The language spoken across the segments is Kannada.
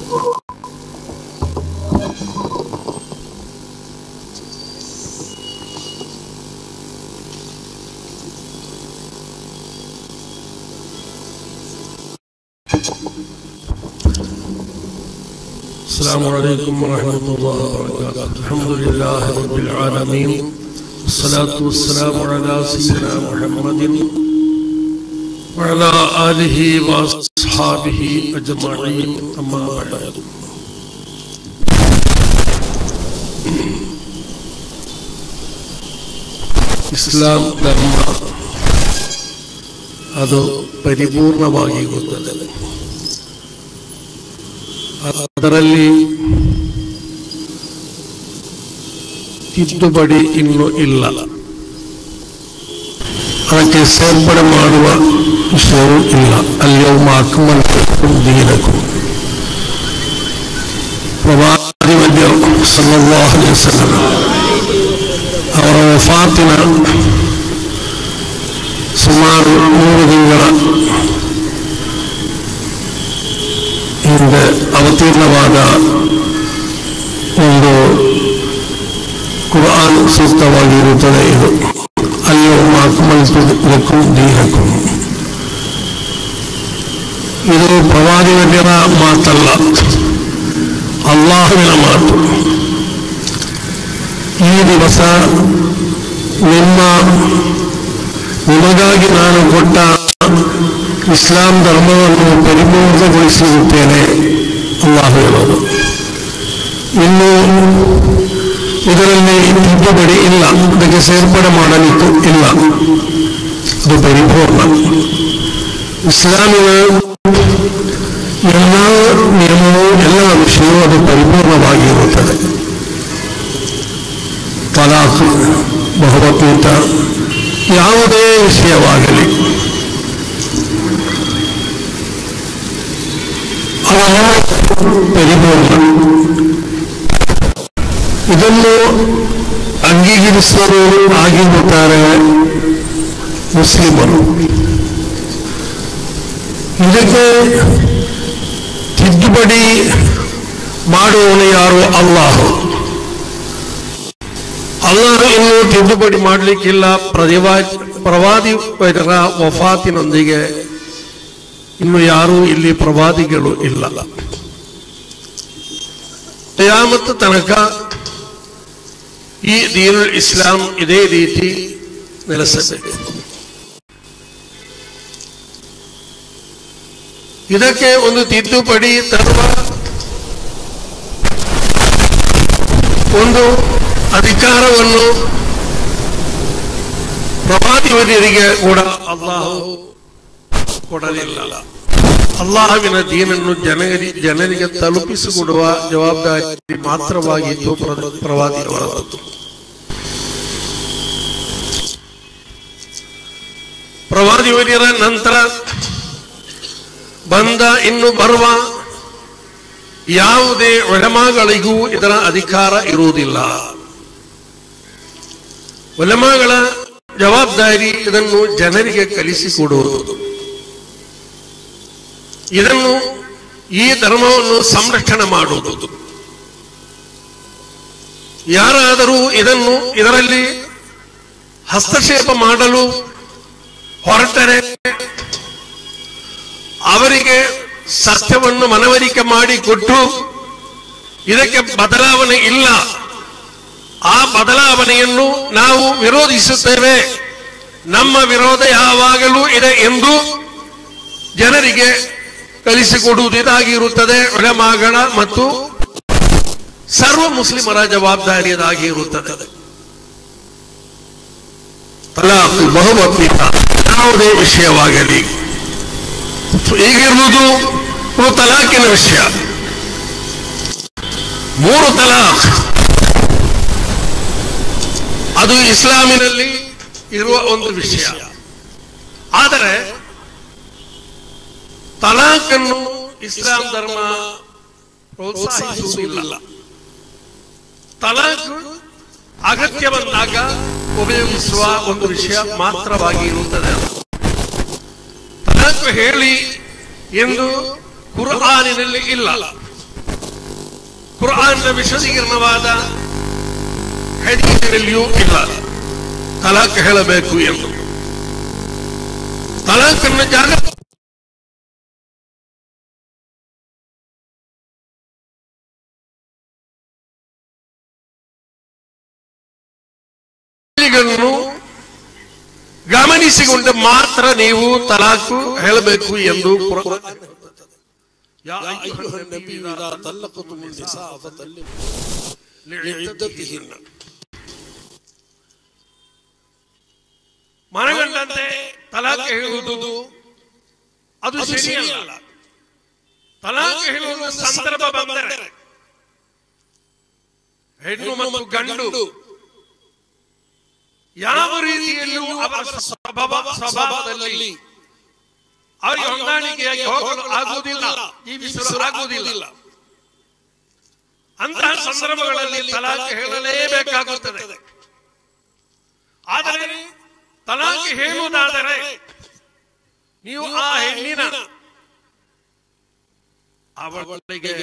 السلام عليكم ورحمة الله وبركاته الحمد لله رب العالمين والصلاة والسلام على سيدنا محمد وعلى آله وأصحابه أجمعين أما بعد ಇಸ್ಲಾಂ ಧರ್ಮ ಅದು ಪರಿಪೂರ್ಣವಾಗಿ ಗೊತ್ತದೆ ಅದರಲ್ಲಿ ತಿದ್ದುಪಡಿ ಇನ್ನೂ ಇಲ್ಲ ಅದಕ್ಕೆ ಸೇರ್ಪಡೆ ಮಾಡುವ ವಿಷಯವೂ ಇಲ್ಲ ಅಲ್ಯೌಮ ಅಕ್ಮಲ್ತು ದೀನಕು ಪ್ರವಾದಿ ವೈದ್ಯರು ಸಲ್ಲಲ್ಲಾಹು ಅಲೈಹಿ ವಸಲ್ಲಂ ಅವರ ವಫಾತಿನ ಸುಮಾರು ಮೂರು ತಿಂಗಳ ಹಿಂದೆ ಅವತೀರ್ಣವಾದ ಒಂದು ಕುರಾನ್ ಸೂಕ್ತವಾಗಿರುತ್ತದೆ ಇದು ಅಯ್ಯೋ ಅಕ್ಮಲ್ತು ದೀನಕು ಇದು ಪ್ರವಾದಿಗಣ್ಯರ ಮಾತಲ್ಲ ಅಲ್ಲಾಹುವಿನ ಮಾತು ಈ ದಿವಸ ನಿಮ್ಮ ನಿಮಗಾಗಿ ನಾನು ಕೊಟ್ಟ ಇಸ್ಲಾಂ ಧರ್ಮವನ್ನು ಪರಿಪೂರ್ಣಗೊಳಿಸಿರುತ್ತೇನೆ ಅಲ್ಲಾಹು ಹೇಳೋದು ಇನ್ನು ಇದರಲ್ಲಿ ತಿದ್ದುಪಡಿ ಇಲ್ಲ ಅದಕ್ಕೆ ಸೇರ್ಪಡೆ ಮಾಡಲಿಕ್ಕೂ ಇಲ್ಲ ಅದು ಪರಿಪೂರ್ಣ ಇಸ್ಲಾಮಿನ ಎಲ್ಲ ನಿಯಮವೂ ಎಲ್ಲ ವಿಷಯವೂ ಅದು ಪರಿಪೂರ್ಣವಾಗಿರುತ್ತದೆ ತಲಾಖ್ ಬಹುಮತೀತ ಯಾವುದೇ ವಿಷಯವಾಗಲಿ ಅವೆಲ್ಲ ಪರಿಪೂರ್ಣ ಇದನ್ನು ಅಂಗೀಕರಿಸುವರು ಆಗಿರುತ್ತಾರೆ ಮುಸ್ಲಿಮರು ಇದಕ್ಕೆ ತಿದ್ದುಪಡಿ ಮಾಡುವವನು ಯಾರು ಅಲ್ಲಾಹು ಅಲ್ಲಾಹು ಇನ್ನೂ ತಿದ್ದುಪಡಿ ಮಾಡಲಿಕ್ಕಿಲ್ಲ ಪ್ರದಿವಾ ಪ್ರವಾದಿ ವೈದ್ಯರ ವಫಾತಿನೊಂದಿಗೆ ಇನ್ನು ಯಾರೂ ಇಲ್ಲಿ ಪ್ರವಾದಿಗಳು ಇಲ್ಲ ಮತ್ತು ತನಕ ಈ ದೀನುಲ್ ಇಸ್ಲಾಂ ಇದೇ ರೀತಿ ನೆಲೆಸಬೇಕು ಇದಕ್ಕೆ ಒಂದು ತಿದ್ದುಪಡಿ ತರುವ ಒಂದು ಅಧಿಕಾರವನ್ನು ಪ್ರವಾದಿವರಿಗೆ ಕೂಡ ಅಲ್ಲಾಹು ಕೊಡಲಿಲ್ಲ ಅಲ್ಲಾಹುವಿನ ದೀನನ್ನು ಜನರಿ ಜನರಿಗೆ ತಲುಪಿಸಿಕೊಡುವ ಜವಾಬ್ದಾರಿ ಮಾತ್ರವಾಗಿದ್ದು ಪ್ರ- ಪ್ರವಾದಿಯವರದ್ದು ಪ್ರವಾದಿವರ್ಯರ ನಂತರ ಬಂದ ಇನ್ನು ಬರುವ ಯಾವುದೇ ಒಳಮಗಳಿಗೂ ಇದರ ಅಧಿಕಾರ ಇರುವುದಿಲ್ಲ ಒಲಮಗಳ ಜವಾಬ್ದಾರಿ ಇದನ್ನು ಜನರಿಗೆ ಕಲಿಸಿಕೊಡುವುದು ಇದನ್ನು ಈ ಧರ್ಮವನ್ನು ಸಂರಕ್ಷಣೆ ಮಾಡುವುದು ಯಾರಾದರೂ ಇದನ್ನು ಇದರಲ್ಲಿ ಹಸ್ತಕ್ಷೇಪ ಮಾಡಲು ಹೊರಟರೆ ಅವರಿಗೆ ಸತ್ಯವನ್ನು ಮನವರಿಕೆ ಮಾಡಿಕೊಟ್ಟು ಇದಕ್ಕೆ ಬದಲಾವಣೆ ಇಲ್ಲ ಆ ಬದಲಾವಣೆಯನ್ನು ನಾವು ವಿರೋಧಿಸುತ್ತೇವೆ ನಮ್ಮ ವಿರೋಧ ಯಾವಾಗಲೂ ಇದೆ ಎಂದು ಜನರಿಗೆ ಕಲಿಸಿಕೊಡುವುದು ಇದಾಗಿರುತ್ತದೆ ಒಳಮಾಗಳ ಮತ್ತು ಸರ್ವ ಮುಸ್ಲಿಮರ ಜವಾಬ್ದಾರಿ ಇದಾಗಿರುತ್ತದೆ ತಲಾಖ್ ಬಹುಮತೀತ ಯಾವುದೇ ವಿಷಯವಾಗಲಿ ಈಗಿರುವುದು ಒಂದು ತಲಾಖಿನ ವಿಷಯ ಮೂರು ತಲಾಖ್ ಅದು ಇಸ್ಲಾಮಿನಲ್ಲಿ ಇರುವ ಒಂದು ವಿಷಯ ಆದರೆ ತಲಾಖನ್ನು ಇಸ್ಲಾಂ ಧರ್ಮ ಪ್ರೋತ್ಸಾಹಿಸುವುದಿಲ್ಲ ತಲಾಖ್ ಅಗತ್ಯ ಬಂದಾಗ ಉಪಯೋಗಿಸುವ ಒಂದು ವಿಷಯ ಮಾತ್ರವಾಗಿ ಇರುತ್ತದೆ ಅದು. ತಲಾಖ್ ಹೇಳಿ ಎಂದು ಕುರ್ಆನಿನಲ್ಲಿ ಇಲ್ಲ ಕುರಾನ್ನ ವಿಶದೀಕರಣವಾದ ಹದೀಸಿನಲ್ಲಿಯೂ ಇಲ್ಲ ತಲಾಕ್ ಹೇಳಬೇಕು ಎಂದು ತಲಾಖನ್ನು ಜಾಗ ಗಳನ್ನು ಗಮನಿಸಿಕೊಂಡು ಮಾತ್ರ ನೀವು ತಲಾಕು ಹೇಳಬೇಕು ಎಂದು ಕುರಾನ್ ಹೇಳುತ್ತದೆ. ಯಾ يا ಅಯ್ಯುಹ أيها ನಬಿ النبي ಇದಾ إذا طلقتم النساء فطلقوهن لعدتهن ಮನಗಂಡಂತೆ ತಲಾಕ್ ಹೇಳುವುದು ಅದು ಅದು ಸರಿಯಲ್ಲ ಸರಿಯಲ್ಲ ತಲಾಕ್ ಹೇಳುವ ಸಂದರ್ಭ ಬಂದರೆ ಹೆಣ್ಣು ಮತ್ತು ಗಂಡು ಯಾವ ರೀತಿಯಲ್ಲೂ ಅವರ ಸ್ವಭಾವ ಸ್ವಭಾವದಲ್ಲಿ ಅವರಿಗೆ ಹೊಂದಾಣಿಕೆಯಾಗಿ ಹೋಗಲು ಆಗುವುದಿಲ್ಲ ಜೀವಿಸಲು ಆಗುವುದಿಲ್ಲ ಅಂತಹ ಸಂದರ್ಭಗಳಲ್ಲಿ ತಲಾಖ್ ಹೇಳಲೇಬೇಕಾಗುತ್ತದೆ ಆದರೆ ತಲಾಖ್ ಹೇಳುವುದಾದರೆ ನೀವು ಆ ಹೆಣ್ಣಿನ ಅವಳಿಗೆ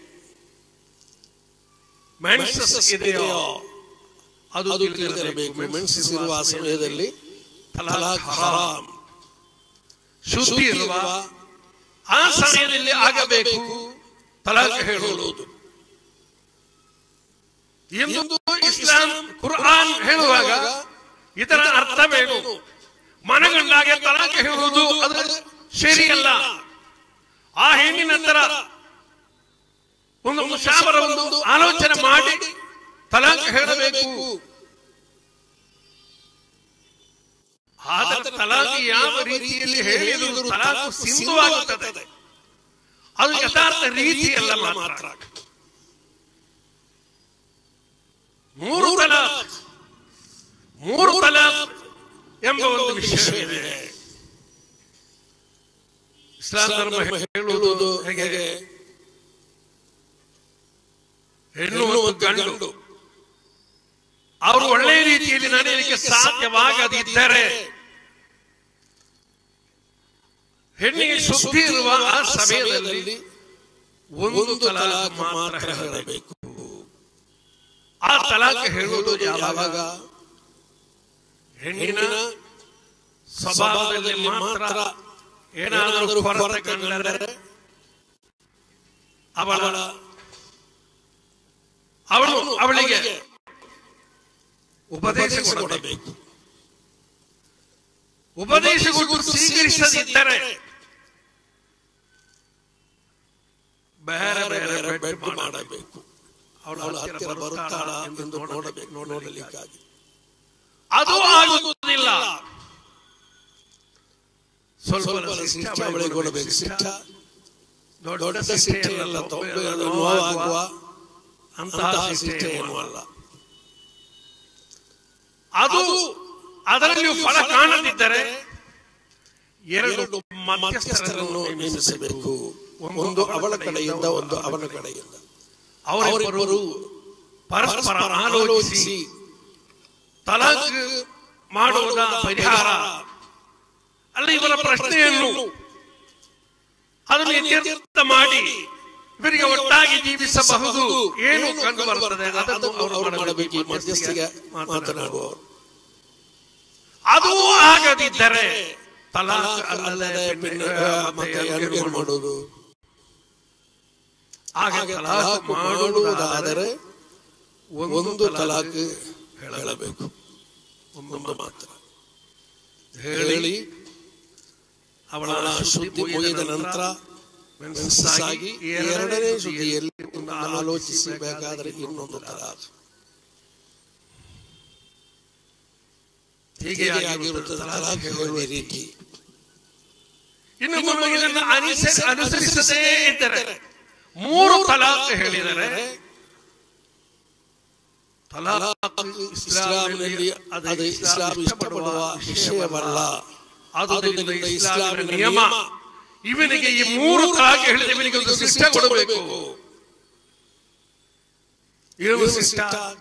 ಮೆನ್ಸಸ್ ಇದೆಯೋ ಅದು ಅದು ತಿಳಿದಿರಬೇಕು ಮೆನ್ಸಸ್ ಇರುವ ಆ ಸಮಯದಲ್ಲಿ ತಲಾಖ್ ತಲಾಖ್ ಹರಾಮ್ ಹರಾಮ್ ಶುದ್ಧಿ ಇರುವ ಆ ಸಮಯದಲ್ಲಿ ಆಗಬೇಕು ತಲಾಖ್ ಹೇಳುವುದು ಎಂದು ಇಸ್ಲಾಂ ಕುರ್ಆನ್ ಹೇಳುವಾಗ ಇದರ ಅರ್ಥವೇನು ಮನಗಂಡಾಗ ತಲಾಖ್ ಹೇಳುವುದು ಅದು ಸರಿಯಲ್ಲ ಆ ಹೆಣ್ಣಿನ ಹತ್ರ ಒಂದು ಮುಷಾವರ ಒಂದು ಆಲೋಚನೆ ಮಾಡಿ ತಲಾಖ್ ಹೇಳಬೇಕು ಆದರೆ ತಲಾಖ್ ಯಾವ ರೀತಿಯಲ್ಲಿ ಹೇಳಿದರೂ ತಲಾಖ್ ಸಿಂಧುವಾಗುತ್ತದೆ ಅದು ಯಥಾರ್ಥ ರೀತಿಯಲ್ಲ ಮಾತ್ರ ಮೂರು ತಲಾಖ್ ಮೂರು ತಲಾಖ್ ಎಂಬ ಒಂದು ವಿಷಯವಿದೆ ಇಸ್ಲಾಂ ಧರ್ಮ ಹೇಳುವುದು ಹೇಗೆ ಹೆಣ್ಣು ಮತ್ತು ಗಂಡು ಅವರು ಒಳ್ಳೆಯ ರೀತಿಯಲ್ಲಿ ನಡೆಯಲಿಕ್ಕೆ ಸಾಧ್ಯವಾಗದಿದ್ದರೆ ಹೆಣ್ಣಿಗೆ ಶುದ್ಧಿ ಇರುವ ಆ ಸಮಯದಲ್ಲಿ ಒಂದು ಒಂದು ತಲಾಖ್ ತಲಾಖ್ ಮಾತ್ರ ಮಾತ್ರ ಹೇಳಬೇಕು ಹೇಳಬೇಕು ಆ ತಲಾಖ್ ಹೇಳುವುದು ಯಾವಾಗ ಯಾವಾಗ ಹೆಣ್ಣಿನ ಹೆಣ್ಣಿನ ಸ್ವಭಾವದಲ್ಲಿ ಮಾತ್ರ ಏನಾದರೂ ಕೊರತೆ ಕಂಡರೆ ಅವಳ ಅವಳು ಅವಳಿಗೆ ಉಪದೇಶ ಉಪದೇಶ ಕೊಡಬೇಕು ಕೊಡಬೇಕು ಉಪದೇಶ ಕೊಟ್ಟು ಸ್ವೀಕರಿಸದಿದ್ದರೆ ಬೇರೆ ಬೇರೆ ಬೇರೆ ಬೆಟ್ ಬೆಡ್ ಮಾಡಬೇಕು ಮಾಡಬೇಕು ಅವಳು ಅವಳು ಹತ್ತಿರ ಹತ್ತಿರ ಬರುತ್ತಾಳ ಬರುತ್ತಾಳ ಎಂದು ಎಂದು ನೋಡಬೇಕು ನೋಡಬೇಕು ನೋಡಲಿಕ್ಕಾಗಿ ಅದು ಆಗುವುದಿಲ್ಲ ಸ್ವಲ್ಪ ಸ್ವಲ್ಪ ಶಿಷ್ಟ ಅವಳಿಗೆ ಕೊಡಬೇಕು ಶಿಷ್ಟ ದೊಡ್ಡ ದೊಡ್ಡ ಶಿಕ್ಷೆ ಶಿಷ್ಟೆ ಎಲ್ಲ ಎಲ್ಲ ತೊಂದರೆ ತೊಂದರೆ ಎಲ್ಲ ನೋವಾಗುವ ನೋವಾಗುವ ಅಂತಹ ಅಂತಹ ಶಿಷ್ಟೆ ಶಿಕ್ಷೆ ಏನೂ ಅಲ್ಲ ಅದು ಅದರಲ್ಲಿಯೂ ಫಲ ಕಾಣದಿದ್ದರೆ ಎರಡು ಎರಡು ಮಧ್ಯಸ್ಥರನ್ನು ಮಧ್ಯಸ್ಥರನ್ನು ನೇಮಿಸಬೇಕು ಒಂದು ಅವಳ ಕಡೆಯಿಂದ ಒಂದು ಅವನ ಕಡೆಯಿಂದ ಅವರಿಬ್ಬರು ಅವರಿಬ್ಬರು ಪರಸ್ಪರ ಪರಸ್ಪರ ಆಲೋಚಿಸಿ ಆಲೋಚಿಸಿ ತಲಾಖ್ ಮಾಡುವುದ ಪರಿಹಾರ ಅಲ್ಲ ಇವರ ಪ್ರಶ್ನೆಯನ್ನು ಅದನ್ನು ಇತ್ಯರ್ಥ ಮಾಡಿ ಇವರಿಗೆ ಒಟ್ಟಾಗಿ ಜೀವಿಸಬಹುದು ಏನು ಕಂಡು ಬರುತ್ತದೆ ಅದನ್ನು ಅವರು ಅವರು ಮಾಡಬೇಕು ಈ ಮಧ್ಯಸ್ಥಿಗೆ ಮಧ್ಯಸ್ಥಿಗೆ ಮಾತನಾಡುವರು ಮಾತನಾಡುವವರು ಅದು ಆಗದಿದ್ದರೆ ತಲಾಖ್ ಅಲ್ಲದೆ ಅಲ್ಲದೆ ಪಿನ್ನ- ಮತ್ತೆ ಮತ್ತೆ ಏನು ಏನು ಮಾಡುವುದು ಮಾಡುವುದು ಆಗ ಹಾಗೆ ತಲಾಖ್ ತಲಾಖ್ ಮಾಡುವುದಾದರೆ ಮಾಡುವುದಾದರೆ ಒಂದು ಒಂದು ತಲಾಖ್ ತಲಾಖ್ ಹೇಳಬೇಕು ಒಂದು ಮಾತ್ರ ಹೇಳಿ ಹೇಳಿ ಅವಳ ಅವಳ ಶುದ್ಧಿ ಮುಗಿದ ನಂತರ ಮನಸ್ಸಾಗಿ ಎರಡನೇ ಸುದ್ದಿಯಲ್ಲಿ ಒಂದು ಆಲೋಚಿಸಬೇಕಾದರೆ ಇನ್ನೊಂದು ತಲಾಖ್ ಹೀಗೆ ಹೀಗೆ ಆಗಿರುತ್ತದೆ ಆಗಿರುತ್ತದೆ ತಲಾಖ್ ತಲಾಖ್ ಹೇಳುವ ಹೇಳುವ ರೀತಿ ರೀತಿ ಇನ್ನು ಮುಂದೆ ಇದನ್ನು ಅನುಸರಿ ಅನುಸರಿಸದೇ ಇದ್ದರೆ ಮೂರು ತಲಾಖ್ ಹೇಳಿದರೆ ತಲಾಖ್ ಇಸ್ಲಾಮಿನಲ್ಲಿ ಅದು ಇಸ್ಲಾಂ ಇಷ್ಟಪಡುವ ವಿಷಯವಲ್ಲ ಆದುದರಿಂದ ಇಸ್ಲಾಮಿನ ನಿಯಮ ಇವನಿಗೆ ಈ ಮೂರು ತಲಾಖ್ ಹೇಳಿದ ಇವನಿಗೆ ಒಂದು ಶಿಷ್ಟ ಕೊಡಬೇಕು ಏನು ಶಿಷ್ಟ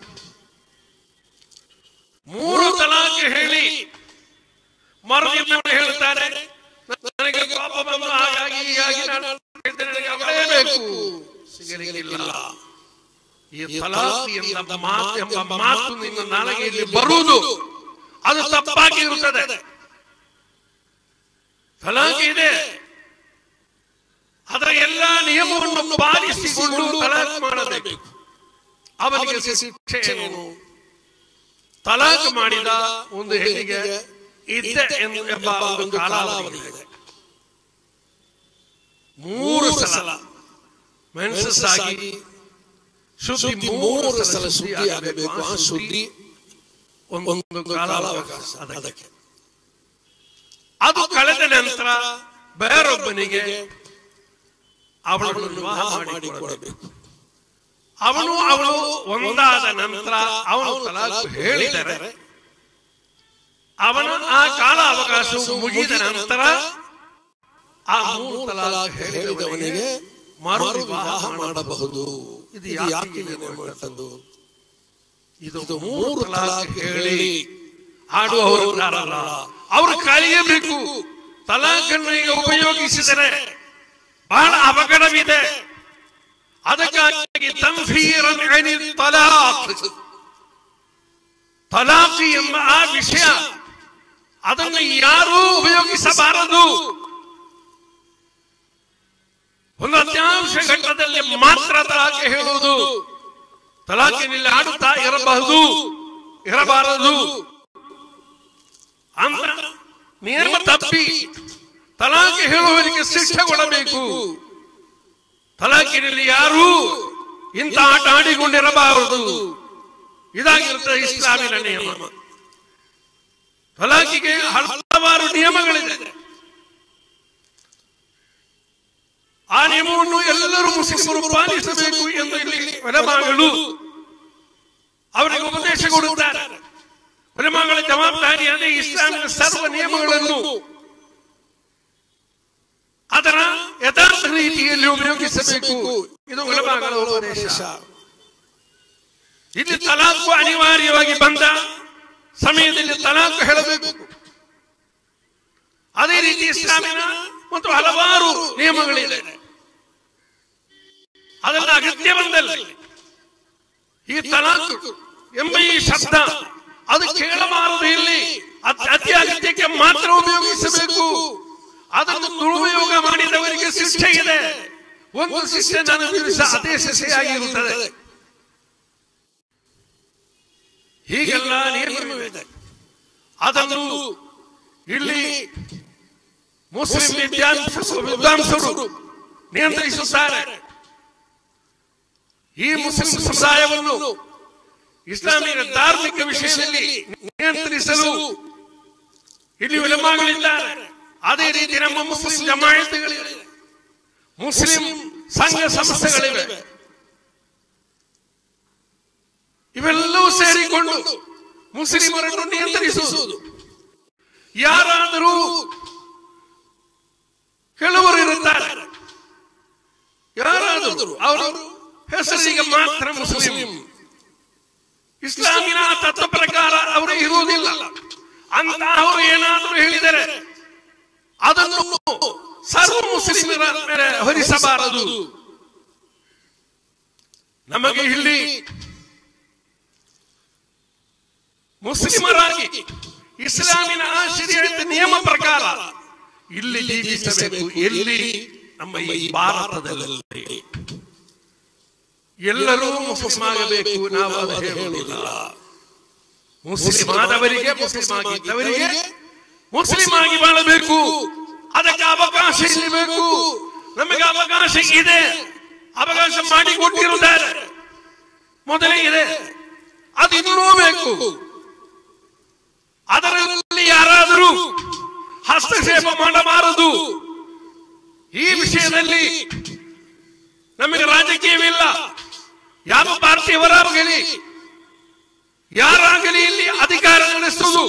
ಮೂರು ತಲಾಖ್ ಹೇಳಿ ಮರದಿನ ಹೇಳ್ತಾರೆ ನನಗೆ ಕೋಪ ಬಂದು ಹಾಗಾಗಿ ಹೀಗಾಗಿ ನಾನು ಹೇಳ್ತೇನೆ, ನನಗೆ ಅವಳೇ ಬೇಕು ಸಿಗಲಿಕ್ಕಿಲ್ಲ ಈ ತಲಾಖ್ ಎಂಬ ಮಾತು ಎಂಬ ಮಾತು ನಿನ್ನ ನಾಲಿಗೆಯಲ್ಲಿ ಬರುವುದು ಅದು ತಪ್ಪಾಗಿ ಇರುತ್ತದೆ ತಲಾಖ್ ಇದೆ ಅದರ ಎಲ್ಲಾ ನಿಯಮವನ್ನು ಪಾಲಿಸಿಕೊಂಡು ತಲಾಖ್ ಮಾಡಬೇಕು ಅವನಿಗೆ ಶಿಕ್ಷೆ ಏನು ತಲಾಖ್ ಮಾಡಿದ ಒಂದು ಹೆಣ್ಣಿಗೆ ಇದ್ದೆ ಎಂದು- ಎಂಬ ಒಂದು ಕಾಲಾವಧಿ ಇದೆ ಮೂರು ಸಲ ಮೆನ್ಸಸ್ ಆಗಿ ಶುದ್ಧಿ ಮೂರು ಸಲ ಶುದ್ಧಿ ಆಗಬೇಕು ಆ ಶುದ್ಧಿ ಒಂದು ಕಾಲಾವಕಾಶ ಅದಕ್ಕೆ ಅದಕ್ಕೆ ಅದು ಕಳೆದ ನಂತರ ಬೇರೊಬ್ಬನಿಗೆ ಅವಳನ್ನು ವಿವಾಹ ವಿವಾಹ ಮಾಡಿಕೊಡಬೇಕು ಮಾಡಿಕೊಡಬೇಕು ಅವನು ಅವಳು ಒಂದಾದ ನಂತರ ಅವನು ತಲಾಖ್ ಹೇಳಿದರೆ ಅವನ ಆ ಕಾಲ ಅವಕಾಶವು ಮುಗಿದ ನಂತರ ಆ ಮೂರು ತಲಾಖ್ ಹೇಳಿದವನಿಗೆ ಮರು ಮರು ವಿವಾಹ ವಿವಾಹ ಮಾಡಬಹುದು ಮಾಡಬಹುದು ಇದು ಇದು ಯಾಕೆ ಯಾಕೆ ಇದೆ ಇದೆ ಮಾಡುವಂಥದ್ದು? ಇದು ಇದು ಮೂರು ಮೂರು ತಲಾಖ್ ತಲಾಖ್ ಹೇಳಿ ಹೇಳಿ ಆಡುವವರು ಯಾರಲ್ಲ ಅವರು ಕಲಿಯಬೇಕು ತಲಾಖನ್ನು ಈಗ ಉಪಯೋಗಿಸಿದರೆ ಬಹಳ ಅವಘಡವಿದೆ ಅದಕ್ಕಾಗಿ ತನ್ಫೀರನ್ ಅನಿಲ್ ತಲಾಖ್ ತಲಾಖ್ ಎಂಬ ಆ ವಿಷಯ ಅದನ್ನು ಯಾರೂ ಉಪಯೋಗಿಸಬಾರದು ಒಂದು ಅತ್ಯಾವಶ್ಯ ಘಟ್ಟದಲ್ಲಿ ಮಾತ್ರ ತಲಾಖ್ ಹೇಳುವುದು ತಲಾಖಿನಲ್ಲಿ ಆಡುತ್ತಾ ಇರಬಹುದು ಇರಬಾರದು ಅಂತ ನಿಯಮ ತಪ್ಪಿ ತಲಾಖ್ ಹೇಳುವವರಿಗೆ ಶಿಕ್ಷೆ ಕೊಡಬೇಕು ತಲಾಖಿನಲ್ಲಿ ಯಾರೂ ಇಂಥ ಆಟ ಆಡಿಕೊಂಡಿರಬಾರದು ಇದಾಗಿರುತ್ತದೆ ಇಸ್ಲಾಮಿನ ನಿಯಮ ತಲಾಖಿಗೆ ಹಲವಾರು ನಿಯಮಗಳಿದೆ ಆ ನಿಯಮವನ್ನು ಎಲ್ಲರೂ ಮುಸ್ಲಿಮರು ಪಾಲಿಸಬೇಕು ಎಂದು ಇಲ್ಲಿ ಒಲೆಮಾಗಳು ಅವರಿಗೆ ಉಪದೇಶ ಕೊಡುತ್ತಾರೆ ಒಲೆಮಾಗಳ ಜವಾಬ್ದಾರಿಯಾದ ಇಸ್ಲಾಮಿನ ಸರ್ವ ನಿಯಮಗಳನ್ನು ಅದರ ಯಥಾರ್ಥ ರೀತಿಯಲ್ಲಿ ಉಪಯೋಗಿಸಬೇಕು ಇದು ಒಲೆಮಾಗಳ ಉಪದೇಶ ಇಲ್ಲಿ ತಲಾಖು ಅನಿವಾರ್ಯವಾಗಿ ಬಂದ ಸಮಯದಲ್ಲಿ ತಲಾಖು ಹೇಳಬೇಕು ಅದೇ ರೀತಿ ಇಸ್ಲಾಮಿನ ಮತ್ತು ಹಲವಾರು ನಿಯಮಗಳಿದೆ ಅದೆಲ್ಲ ಅಗತ್ಯ ಬಂದಲ್ಲಿ ಈ ತಲಾಖ್ ಎಂಬ ಈ ಶಬ್ದ ಅದು ಕೇಳಬಾರದು ಇಲ್ಲಿ ಅತ್- ಅತಿ ಅಗತ್ಯಕ್ಕೆ ಮಾತ್ರ ಉಪಯೋಗಿಸಬೇಕು ಅದನ್ನು ದುರುಪಯೋಗ ಮಾಡಿದವರಿಗೆ ಶಿಕ್ಷೆ ಇದೆ ಒಂದು ಶಿಕ್ಷೆ ನನ್ನ ವಿರುದ್ಧ ಅದೇ ಶಿಕ್ಷೆಯಾಗಿರುತ್ತದೆ ಹೀಗೆಲ್ಲ ನಿಯಮವಿದೆ ಅದನ್ನು ಇಲ್ಲಿ ಮುಸ್ಲಿಂ ವಿದ್ಯಾರ್ಥಿ ವಿದ್ವಾಂಸರು ನಿಯಂತ್ರಿಸುತ್ತಾರೆ ಈ ಮುಸ್ಲಿಂ ಸಮುದಾಯವನ್ನು ಇಸ್ಲಾಮಿನ ಧಾರ್ಮಿಕ ವಿಷಯದಲ್ಲಿ ನಿಯಂತ್ರಿಸಲು ಇಲ್ಲಿ ಉಲಮಾಗಳಿದ್ದಾರೆ ಅದೇ ರೀತಿ ನಮ್ಮ ಮುಸ್ಲಿಂ ಜಮಾಯತ್ಗಳಿವೆ ಮುಸ್ಲಿಂ ಸಂಘ ಸಂಸ್ಥೆಗಳಿವೆ ಇವೆಲ್ಲವೂ ಸೇರಿಕೊಂಡು ಮುಸ್ಲಿಮರನ್ನು ನಿಯಂತ್ರಿಸುವುದು ಯಾರಾದರೂ ಕೆಲವರು ಇರುತ್ತಾರೆ ಯಾರಾದರೂ ಅವರು ಹೆಸರಿಗೆ ಮಾತ್ರ ಮುಸ್ಲಿಂ ಇಸ್ಲಾಮಿನ ತತ್ವ ಪ್ರಕಾರ ಅವರು ಇರುವುದಿಲ್ಲ ಅಂತ ಅವರು ಏನಾದರೂ ಹೇಳಿದರೆ ಅದನ್ನು ಸರ್ವ ಮುಸ್ಲಿಮರ ಮೇಲೆ ಹೊರಿಸಬಾರದು ನಮಗೆ ಇಲ್ಲಿ ಮುಸ್ಲಿಮರಾಗಿ ಇಸ್ಲಾಮಿನ ಆ ಶರೀರದ ನಿಯಮ ಪ್ರಕಾರ ಇಲ್ಲಿ ಜೀವಿಸಬೇಕು ಎಲ್ಲಿ ನಮ್ಮ ಈ ಭಾರತದಲ್ಲಿ ಎಲ್ಲರೂ ಮುಸ್ಲಿಂ ಆಗಬೇಕು ನಾವು ಅದು ಹೇಳುವುದಿಲ್ಲ ಮುಸ್ಲಿಂ ಆದವರಿಗೆ ಮುಸ್ಲಿಂ ಆಗಿದ್ದವರಿಗೆ ಮುಸ್ಲಿಂ ಆಗಿ ಬಾಳಬೇಕು ಅದಕ್ಕೆ ಅವಕಾಶ ಇಲ್ಲಿ ಬೇಕು ನಮಗೆ ಅವಕಾಶ ಇದೆ ಅವಕಾಶ ಮಾಡಿಕೊಟ್ಟಿರುತ್ತಾರೆ ಮೊದಲೇ ಇದೆ ಅದು ಇನ್ನೂ ಬೇಕು ಅದರಲ್ಲಿ ಯಾರಾದರೂ ಹಸ್ತಕ್ಷೇಪ ಮಾಡಬಾರದು ಈ ವಿಷಯದಲ್ಲಿ ನಮಗೆ ರಾಜಕೀಯವಿಲ್ಲ ಯಾವ ಪಾರ್ಟಿಯವರಾಗಲಿ ಯಾರಾಗಲಿ ಇಲ್ಲಿ ಅಧಿಕಾರ ನಡೆಸುವುದು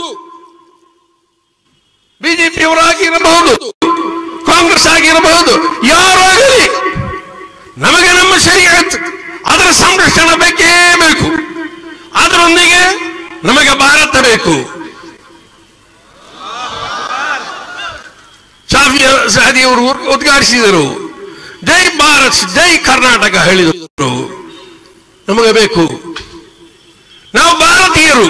ಬಿಜೆಪಿಯವರಾಗಿರಬಹುದು ಕಾಂಗ್ರೆಸ್ ಆಗಿರಬಹುದು ಯಾರಾಗಲಿ ನಮಗೆ ನಮ್ಮ ಶರೀರತ್ ಅದರ ಸಂರಕ್ಷಣೆ ಬೇಕೇ ಬೇಕು ಅದರೊಂದಿಗೆ ನಮಗೆ ಭಾರತ ಬೇಕು ಶಾಫಿ ಸಾದಿಯವರು ಉದ್ಘಾಟಿಸಿದರು ಜೈ ಭಾರತ್ ಜೈ ಕರ್ನಾಟಕ ಹೇಳಿದರು ನಮಗೆ ಬೇಕು ನಾವು ಭಾರತೀಯರು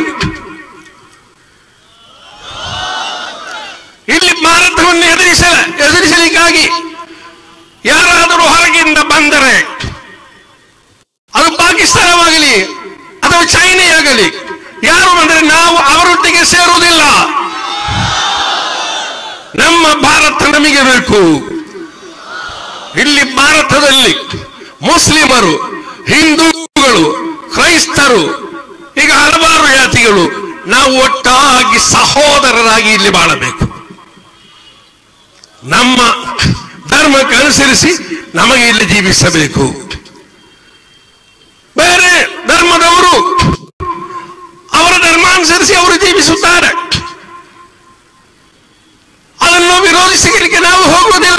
ಇಲ್ಲಿ ಭಾರತವನ್ನು ಎದುರಿಸ ಎದುರಿಸಲಿಕ್ಕಾಗಿ ಯಾರಾದರೂ ಹೊರಗಿಂದ ಬಂದರೆ ಅದು ಪಾಕಿಸ್ತಾನವಾಗಲಿ ಅಥವಾ ಚೈನೆಯಾಗಲಿ ಯಾರು ಬಂದರೆ ನಾವು ಅವರೊಟ್ಟಿಗೆ ಸೇರುವುದಿಲ್ಲ ನಮ್ಮ ಭಾರತ ನಮಗೆ ಬೇಕು ಇಲ್ಲಿ ಭಾರತದಲ್ಲಿ ಮುಸ್ಲಿಮರು ಹಿಂದೂಗಳು ಕ್ರೈಸ್ತರು ಈಗ ಹಲವಾರು ಜಾತಿಗಳು ನಾವು ಒಟ್ಟಾಗಿ ಸಹೋದರರಾಗಿ ಇಲ್ಲಿ ಬಾಳಬೇಕು ನಮ್ಮ ಧರ್ಮಕ್ಕೆ ಅನುಸರಿಸಿ ನಮಗೆ ಇಲ್ಲಿ ಜೀವಿಸಬೇಕು ಬೇರೆ ಧರ್ಮದವರು ಅವರ ಧರ್ಮ ಅನುಸರಿಸಿ ಅವರು ಜೀವಿಸುತ್ತಾರೆ ಅದನ್ನು ವಿರೋಧಿಸಲಿಕ್ಕೆ ನಾವು ಹೋಗುವುದಿಲ್ಲ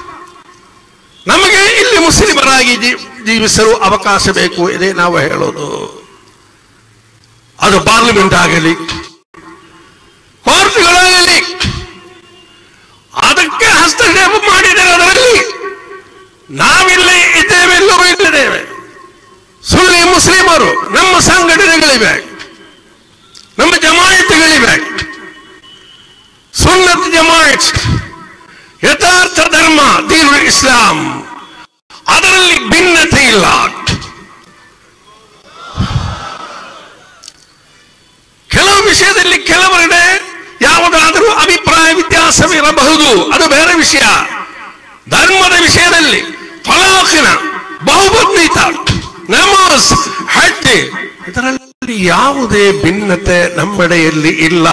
ನಮಗೆ ಇಲ್ಲಿ ಮುಸ್ಲಿಮರಾಗಿ ಜೀ- ಜೀವಿಸಲು ಅವಕಾಶ ಬೇಕು ಇದೇ ನಾವು ಹೇಳೋದು ಅದು ಪಾರ್ಲಿಮೆಂಟ್ ಆಗಲಿ ಕೋರ್ಟ್ಗಳಾಗಲಿ ಅದಕ್ಕೆ ಹಸ್ತಕ್ಷೇಪ ಮಾಡಿದರೆ ಅದರಲ್ಲಿ ನಾವಿಲ್ಲೇ ಇದ್ದೇವೆ ಎಲ್ಲರೂ ಇಲ್ಲಿದ್ದೇವೆ ಸುಳ್ಳಿ ಮುಸ್ಲಿಮರು ನಮ್ಮ ಸಂಘಟನೆಗಳಿವೆ ನಮ್ಮ ಜಮಾಯತ್ಗಳಿವೆ ಸುನ್ನತ್ ಜಮಾಯತ್ ಯಥಾರ್ಥ ಧರ್ಮ ದೀನುಲ್ ಇಸ್ಲಾಂ ಅದರಲ್ಲಿ ಭಿನ್ನತೆ ಇಲ್ಲ ಕೆಲವು ವಿಷಯದಲ್ಲಿ ಕೆಲವರೆಡೆ ಯಾವುದಾದರೂ ಅಭಿಪ್ರಾಯ ವ್ಯತ್ಯಾಸವಿರಬಹುದು ಅದು ಬೇರೆ ವಿಷಯ ಧರ್ಮದ ವಿಷಯದಲ್ಲಿ ಫಲಾಖಿನ ಬಹುಬದ್ಧಿತ ನಮಾಜ್ ಹಟ್ಟಿ ಇದರಲ್ಲಿ ಯಾವುದೇ ಭಿನ್ನತೆ ನಮ್ಮೆಡೆಯಲ್ಲಿ ಇಲ್ಲ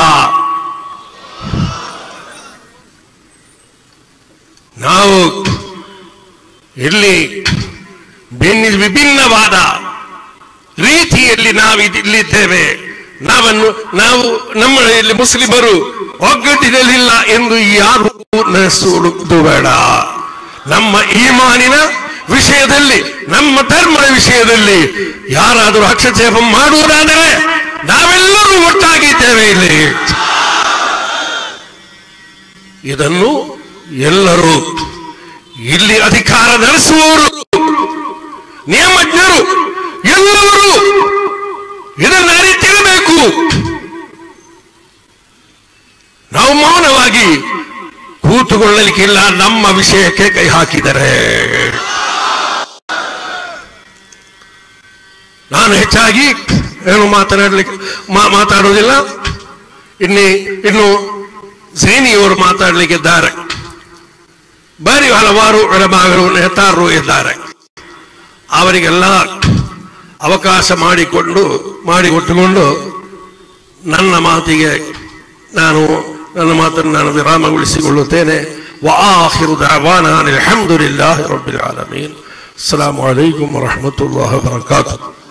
ನಾವು ಇಲ್ಲಿ ಭಿನ್ನ ವಿಭಿನ್ನವಾದ ರೀತಿಯಲ್ಲಿ ನಾವು ಇದ್- ಇಲ್ಲಿದ್ದೇವೆ ನಾವನ್ನು ನಾವು ನಮ್ಮ ಇಲ್ಲಿ ಮುಸ್ಲಿಮರು ಒಗ್ಗಟ್ಟಿನಲ್ಲಿಲ್ಲ ಎಂದು ಯಾರು ನೆನೆಸುವುದು ಬೇಡ ನಮ್ಮ ಈಮಾನಿನ ವಿಷಯದಲ್ಲಿ ನಮ್ಮ ಧರ್ಮದ ವಿಷಯದಲ್ಲಿ ಯಾರಾದರೂ ಹಸ್ತಕ್ಷೇಪ ಮಾಡುವುದಾದರೆ ನಾವೆಲ್ಲರೂ ಒಟ್ಟಾಗಿದ್ದೇವೆ ಇಲ್ಲಿ ಇದನ್ನು ಎಲ್ಲರೂ ಇಲ್ಲಿ ಅಧಿಕಾರ ನಡೆಸುವವರು ನಿಯಮಜ್ಞರು ಎಲ್ಲವರು ಇದನ್ನು ಅರಿತಿರಬೇಕು ನಾವು ಮೌನವಾಗಿ ಕೂತುಕೊಳ್ಳಲಿಕ್ಕಿಲ್ಲ ನಮ್ಮ ವಿಷಯಕ್ಕೆ ಕೈ ಹಾಕಿದರೆ ನಾನು ಹೆಚ್ಚಾಗಿ ಏನು ಮಾತನಾಡಲಿಕ್ಕೆ ಮಾ- ಮಾತಾಡುವುದಿಲ್ಲ ಇನ್ನಿ ಇನ್ನು ಸೇನಿಯವರು ಮಾತಾಡಲಿಕ್ಕಿದ್ದಾರೆ ಬರೀ ಹಲವಾರು ಎಡಭಾಗರು ನೇತಾರರು ಇದ್ದಾರೆ ಅವರಿಗೆಲ್ಲ ಅವಕಾಶ ಮಾಡಿಕೊಂಡು ಮಾಡಿಕೊಟ್ಟುಕೊಂಡು ನನ್ನ ಮಾತಿಗೆ ನಾನು ನನ್ನ ಮಾತನ್ನು ನಾನು ವಿರಾಮಗೊಳಿಸಿಕೊಳ್ಳುತ್ತೇನೆ وآخر دعوانا أن الحمد لله رب العالمين السلام عليكم ورحمة الله وبركاته